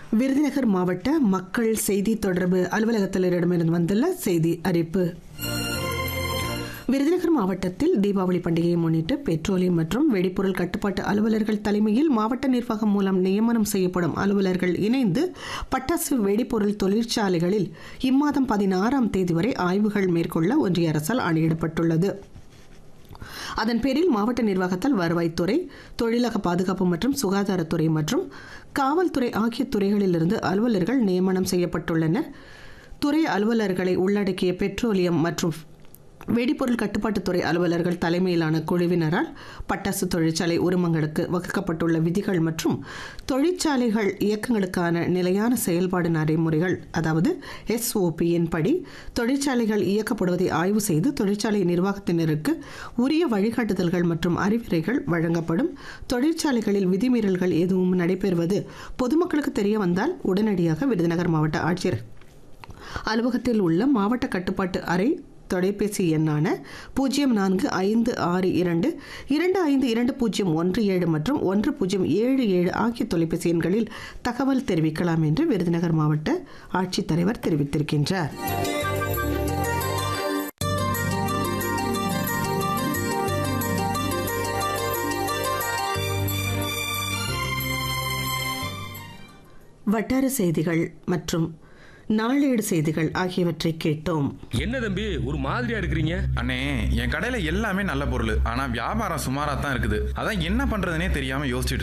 விருதுநகர் மாவட்ட மக்கள் செய்தி தொடர்பு அலுவலகத்தினரிடமிருந்து வந்துள்ள செய்தி அறிப்பு விருதுநகர் மாவட்டத்தில் தீபாவளி பண்டிகையை முன்னிட்டு பெட்ரோலியம் மற்றும் வெடிபொருள் கட்டுப்பாட்டு அலுவலர்கள் தலைமையில் மாவட்ட நிர்வாகம் மூலம் நியமனம் செய்யப்படும் அலுவலர்கள் இணைந்து பட்டாசு வெடிபொருள் தொழிற்சாலைகளில் இம்மாதம் பதினாறாம் தேதி வரை ஆய்வுகள் மேற்கொள்ள ஒன்றிய அரசால் ஆணையிடப்பட்டுள்ளது அதன் பேரில் மாவட்ட நிர்வாகத்தால் வருவாய்த்துறை தொழிலக பாதுகாப்பு மற்றும் சுகாதாரத்துறை மற்றும் காவல்துறை ஆகிய துறைகளிலிருந்து அலுவலர்கள் நியமனம் செய்யப்பட்டுள்ளனர் துறை அலுவலர்களை உள்ளடக்கிய பெட்ரோலியம் மற்றும் வெடிபொருள் கட்டுப்பாட்டுத்துறை அலுவலர்கள் தலைமையிலான குழுவினரால் பட்டாசு தொழிற்சாலை உரிமங்களுக்கு வகுக்கப்பட்டுள்ள விதிகள் மற்றும் தொழிற்சாலைகள் இயக்கங்களுக்கான நிலையான செயல்பாடு நடைமுறைகள் அதாவது எஸ்ஓபியின் படி தொழிற்சாலைகள் இயக்கப்படுவதை ஆய்வு செய்து தொழிற்சாலை நிர்வாகத்தினருக்கு உரிய வழிகாட்டுதல்கள் மற்றும் அறிவுரைகள் வழங்கப்படும் தொழிற்சாலைகளில் விதிமீறல்கள் எதுவும் நடைபெறுவது பொதுமக்களுக்கு தெரிய வந்தால் உடனடியாக விருதுநகர் மாவட்ட ஆட்சியர் அலுவலகத்தில் உள்ள மாவட்ட கட்டுப்பாட்டு அறை தொலைபேசி எண்ணான பூஜ்ஜியம் நான்கு ஐந்து ஆறு இரண்டு இரண்டு ஐந்து இரண்டு பூஜ்ஜியம் ஒன்று ஏழு மற்றும் ஒன்று பூஜ்ஜியம் ஏழு ஏழு ஆகிய தொலைபேசி எண்களில் தகவல் தெரிவிக்கலாம் என்று விருதுநகர் மாவட்ட ஆட்சித்தலைவர் தெரிவித்திருக்கின்றார் வட்டார செய்திகள் மற்றும் நாளேடு செய்திகள் ஆகியவற்றை கேட்டோம் என்ன தம்பி ஒரு மாதிரியா இருக்கிறீங்க அண்ணே என் கடையில எல்லாமே நல்ல பொருள் ஆனா வியாபாரம் சுமாரா தான் இருக்குது அதான் என்ன பண்றதுனே தெரியாம யோசிச்சுட்டு